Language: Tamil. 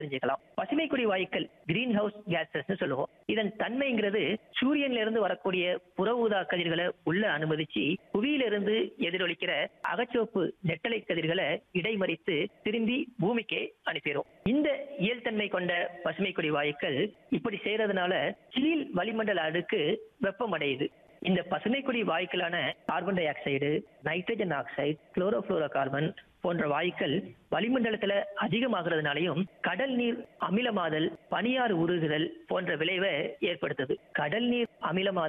தெரிஞ்சுக்கலாம் பசுமைக்குடி வாயுக்கள் கிரீன் ஹவுஸ் கேசஸ் சொல்லுவோம் இதன் தன்மைங்கிறது சூரியன்ல இருந்து வரக்கூடிய புற ஊதா கதிர்களை உள்ள அனுமதிச்சு புவியிலிருந்து எதிரொலிக்கிற அகச்சிவப்பு நெட்டலை கதிர்களை இடைமறித்து திரும்பி பூமிக்கே அனுப்பிடும் இந்த இயல்தன்மை கொண்ட பசுமைக்குடி வாயுக்கள் இப்படி செய்யறதுனால கீழ் வளிமண்டல அடுக்கு வெப்பமடையுது இந்த பசுமைக்குடி வாயுக்களான carbon dioxide nitrogen oxide chlorofluorocarbon போன்ற வாயுக்கள் வளிமண்டலத்துல அதிகமாகிறதுனாலையும் கடல் நீர் அமிலமாதல் பனியாறு உருகுதல் போன்ற விளைவை ஏற்படுத்துது கடல் நீர் அமிலமாதல்